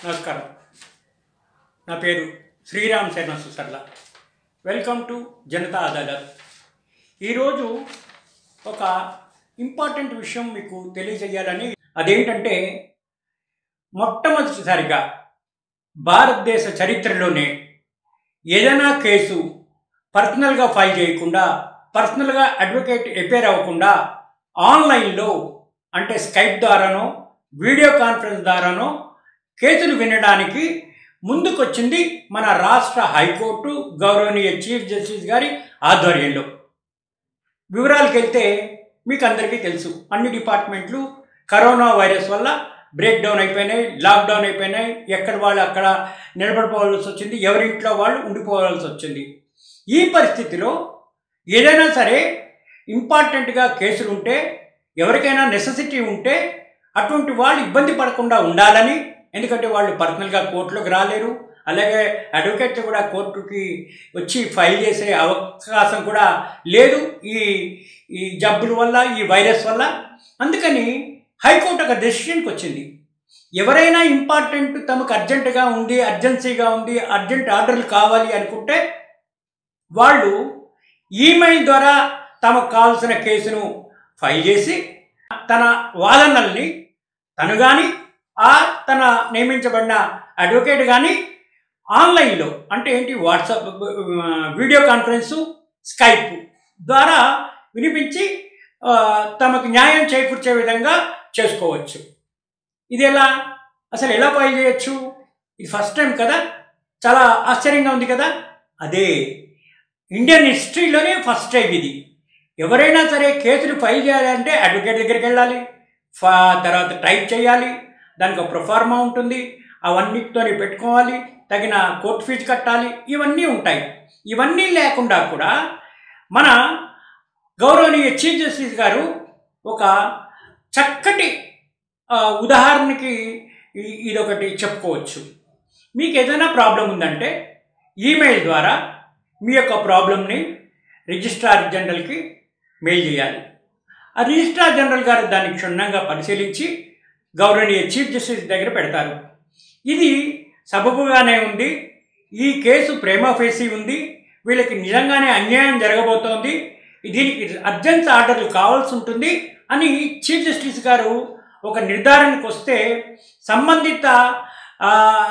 నమస్కారం నా పేరు శ్రీరామ్ శర్మ సుసర్ల వెల్కమ్ టు జనతా అదాలత్ ఈరోజు ఒక ఇంపార్టెంట్ విషయం మీకు తెలియజేయాలని అదేంటంటే మొట్టమొదటిసారిగా భారతదేశ చరిత్రలోనే ఏదైనా కేసు పర్సనల్గా ఫైల్ చేయకుండా పర్సనల్గా అడ్వకేట్ ఎపేర్ అవ్వకుండా ఆన్లైన్లో అంటే స్కైప్ ద్వారానో వీడియో కాన్ఫరెన్స్ ద్వారానో కేసులు వినడానికి ముందుకొచ్చింది మన రాష్ట్ర హైకోర్టు గౌరవనీయ చీఫ్ జస్టిస్ గారి ఆధ్వర్యంలో వివరాలకు వెళ్తే మీకు అందరికీ తెలుసు అన్ని డిపార్ట్మెంట్లు కరోనా వైరస్ వల్ల బ్రేక్ డౌన్ అయిపోయినాయి లాక్డౌన్ అయిపోయినాయి ఎక్కడ వాళ్ళు అక్కడ నిలబడిపోవాల్సి వచ్చింది ఎవరింట్లో వాళ్ళు ఉండిపోవాల్సి వచ్చింది ఈ పరిస్థితిలో ఏదైనా సరే ఇంపార్టెంట్గా కేసులు ఉంటే ఎవరికైనా నెసెసిటీ ఉంటే అటువంటి వాళ్ళు ఇబ్బంది పడకుండా ఉండాలని ఎందుకంటే వాళ్ళు పర్సనల్గా కోర్టులోకి రాలేరు అలాగే అడ్వకేట్లు కూడా కోర్టుకి వచ్చి ఫైల్ చేసే అవకాశం కూడా లేదు ఈ ఈ జబ్బుల వల్ల ఈ వైరస్ వల్ల అందుకని హైకోర్టు ఒక డెసిషన్కి వచ్చింది ఎవరైనా ఇంపార్టెంట్ తమకు అర్జెంటుగా ఉంది అర్జెన్సీగా ఉంది అర్జెంట్ ఆర్డర్లు కావాలి అనుకుంటే వాళ్ళు ఈమెయిల్ ద్వారా తమకు కావాల్సిన కేసును ఫైల్ చేసి తన వాదనల్ని తను కానీ ఆ తన నియమించబడిన అడ్వకేట్ కానీ ఆన్లైన్లో అంటే ఏంటి వాట్సాప్ వీడియో కాన్ఫరెన్సు స్కైప్ ద్వారా వినిపించి ఆ, తమకు న్యాయం చేకూర్చే విధంగా చేసుకోవచ్చు ఇది ఎలా అసలు ఎలా ఫైల్ చేయొచ్చు ఇది ఫస్ట్ టైం కదా చాలా ఆశ్చర్యంగా ఉంది కదా అదే ఇండియన్ హిస్టరీలోనే ఫస్ట్ టైం ఇది ఎవరైనా సరే కేసులు ఫైల్ చేయాలంటే అడ్వకేట్ దగ్గరికి వెళ్ళాలి ఫా తర్వాత టైప్ చేయాలి దానికి ఒక ప్రొఫార్మా ఉంటుంది అవన్నిటితో పెట్టుకోవాలి తగిన కోర్టు ఫీజు కట్టాలి ఇవన్నీ ఉంటాయి ఇవన్నీ లేకుండా కూడా మన గౌరవనీయ చీఫ్ జస్టిస్ గారు ఒక చక్కటి ఆ, ఉదాహరణకి ఈ- ఇదొకటి చెప్పుకోవచ్చు మీకు ఏదైనా ప్రాబ్లం ఉందంటే ఈమెయిల్ ద్వారా మీ యొక్క ప్రాబ్లమ్ని రిజిస్ట్రార్ జనరల్కి మెయిల్ చేయాలి ఆ రిజిస్ట్రార్ జనరల్ గారు దాన్ని క్షుణ్ణంగా పరిశీలించి గౌరవనీయ చీఫ్ జస్టిస్ దగ్గర పెడతారు ఇది సబబుగానే ఉంది ఈ కేసు ప్రేమ ఫేసి ఉంది వీళ్ళకి నిజంగానే అన్యాయం జరగబోతోంది దీనికి అర్జెన్స్ ఆర్డర్లు కావాల్సి ఉంటుంది అని చీఫ్ జస్టిస్ గారు ఒక నిర్ధారణకు వస్తే సంబంధిత ఆ,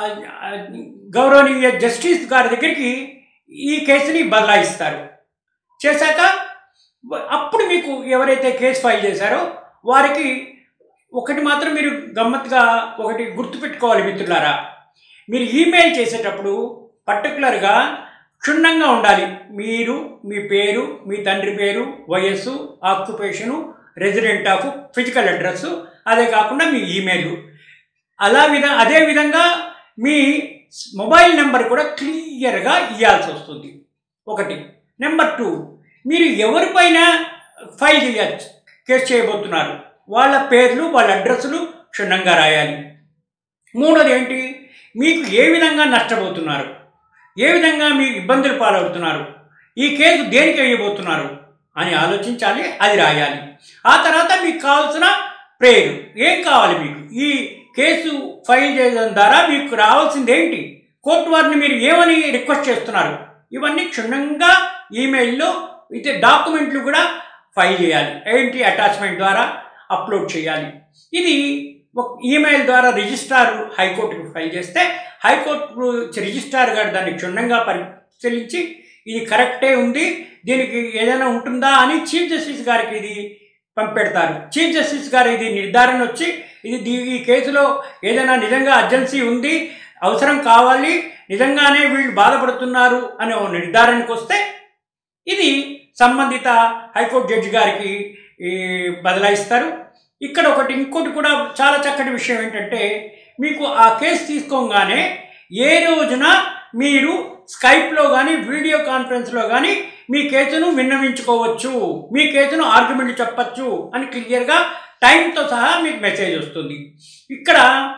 గౌరవనీయ జస్టిస్ గారి దగ్గరికి ఈ కేసుని బదలాయిస్తారు చేశాక అప్పుడు మీకు ఎవరైతే కేసు ఫైల్ చేశారో వారికి ఒకటి మాత్రం మీరు గమ్మత్తుగా ఒకటి గుర్తుపెట్టుకోవాలి మిత్రులారా మీరు ఈమెయిల్ చేసేటప్పుడు పర్టికులర్గా క్షుణ్ణంగా ఉండాలి మీరు మీ పేరు మీ తండ్రి పేరు వయస్సు occupation resident of physical address అదే కాకుండా మీ ఈమెయిల్ అలా విధ అదే విధంగా మీ మొబైల్ నెంబర్ కూడా క్లియర్గా ఇవ్వాల్సి వస్తుంది ఒకటి నెంబర్ టూ మీరు ఎవరిపైన ఫైల్ చేయచ్చు కేసు చేయబోతున్నారు వాళ్ళ పేర్లు వాళ్ళ అడ్రస్లు క్షుణ్ణంగా రాయాలి మూడోది ఏంటి మీకు ఏ విధంగా నష్టపోతున్నారు ఏ విధంగా మీరు ఇబ్బందులు పాలవుతున్నారు ఈ కేసు దేనికి వేయబోతున్నారు అని ఆలోచించాలి అది రాయాలి ఆ తర్వాత మీకు కావాల్సిన ప్రేయర్ ఏం కావాలి మీకు ఈ కేసు ఫైల్ చేయడం ద్వారా మీకు రావాల్సింది ఏంటి కోర్టు వారిని మీరు ఏమని రిక్వెస్ట్ చేస్తున్నారు ఇవన్నీ క్షుణ్ణంగా ఈమెయిల్లో అయితే డాక్యుమెంట్లు కూడా ఫైల్ చేయాలి ఏంటి అటాచ్మెంట్ ద్వారా అప్లోడ్ చేయాలి ఇది ఒక ఈమెయిల్ ద్వారా రిజిస్ట్రార్ హైకోర్టుకు ఫైల్ చేస్తే హైకోర్టు రిజిస్ట్రార్ గారు దాన్ని క్షుణ్ణంగా పరిశీలించి ఇది కరెక్టే ఉంది దీనికి ఏదైనా ఉంటుందా అని చీఫ్ జస్టిస్ గారికి ఇది పంపెడతారు చీఫ్ జస్టిస్ గారు ఇది నిర్ధారణ వచ్చి ఇది దీ- ఈ కేసులో ఏదైనా నిజంగా అర్జెన్సీ ఉంది అవసరం కావాలి నిజంగానే వీళ్ళు బాధపడుతున్నారు అనే ఓ నిర్ధారణకు వస్తే ఇది సంబంధిత హైకోర్టు జడ్జి గారికి ఈ, బదలాయిస్తారు ఇక్కడ ఒకటి ఇంకోటి కూడా చాలా చక్కటి విషయం ఏంటంటే మీకు ఆ కేసు తీసుకోగానే ఏ రోజున మీరు స్కైప్లో కానీ వీడియో కాన్ఫరెన్స్లో కానీ మీ కేసును విన్నవించుకోవచ్చు మీ కేసును ఆర్గ్యుమెంట్ చెప్పచ్చు అని క్లియర్గా టైంతో సహా మీకు మెసేజ్ వస్తుంది ఇక్కడ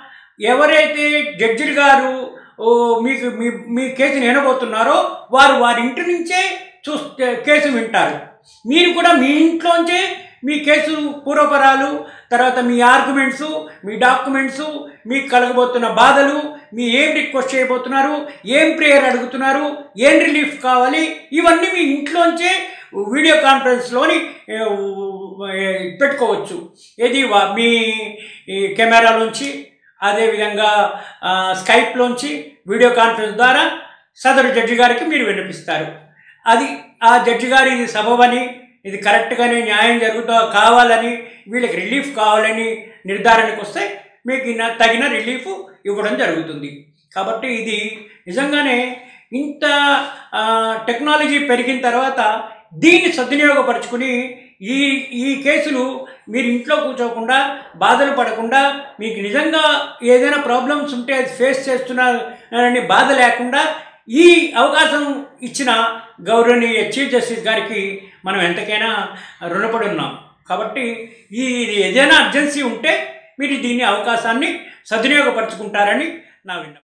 ఎవరైతే జడ్జిలు గారు ఓ, మీకు మీ మీ కేసుని వినబోతున్నారో వారు వారి ఇంటి నుంచే చూస్తే కేసు వింటారు మీరు కూడా మీ ఇంట్లోంచే మీ కేసు పూర్వపరాలు తర్వాత మీ ఆర్గ్యుమెంట్స్ మీ డాక్యుమెంట్స్ మీకు కలగబోతున్న బాధలు మీ ఏం రిక్వెస్ట్ చేయబోతున్నారు ఏం ప్రేయర్ అడుగుతున్నారు ఏం రిలీఫ్ కావాలి ఇవన్నీ మీ ఇంట్లోంచే వీడియో కాన్ఫరెన్స్లోని ఏ, ఏ, పెట్టుకోవచ్చు ఏది వా- మీ ఈ కెమెరాలోంచి అదేవిధంగా ఆ, స్కైప్లోంచి వీడియో కాన్ఫరెన్స్ ద్వారా సదరు జడ్జి గారికి మీరు వినిపిస్తారు అది ఆ జడ్జి గారి ఇది సబబని ఇది కరెక్ట్గానే న్యాయం జరుగుతా కావాలని వీళ్ళకి రిలీఫ్ కావాలని నిర్ధారణకు వస్తే మీకు ఇన్న తగిన రిలీఫ్ ఇవ్వడం జరుగుతుంది కాబట్టి ఇది నిజంగానే ఇంత ఆ, టెక్నాలజీ పెరిగిన తర్వాత దీన్ని సద్వినియోగపరుచుకుని ఈ ఈ కేసులు మీరు ఇంట్లో కూర్చోకుండా బాధలు పడకుండా మీకు నిజంగా ఏదైనా ప్రాబ్లమ్స్ ఉంటే అది ఫేస్ చేస్తున్నారని బాధ లేకుండా ఈ అవకాశం ఇచ్చిన గౌరవనీయ చీఫ్ జస్టిస్ గారికి మనం ఎంతకైనా రుణపడి ఉన్నాం కాబట్టి ఈ ఇది ఏదైనా అర్జెన్సీ ఉంటే మీరు దీన్ని అవకాశాన్ని సద్వినియోగపరుచుకుంటారని నా విన్నపం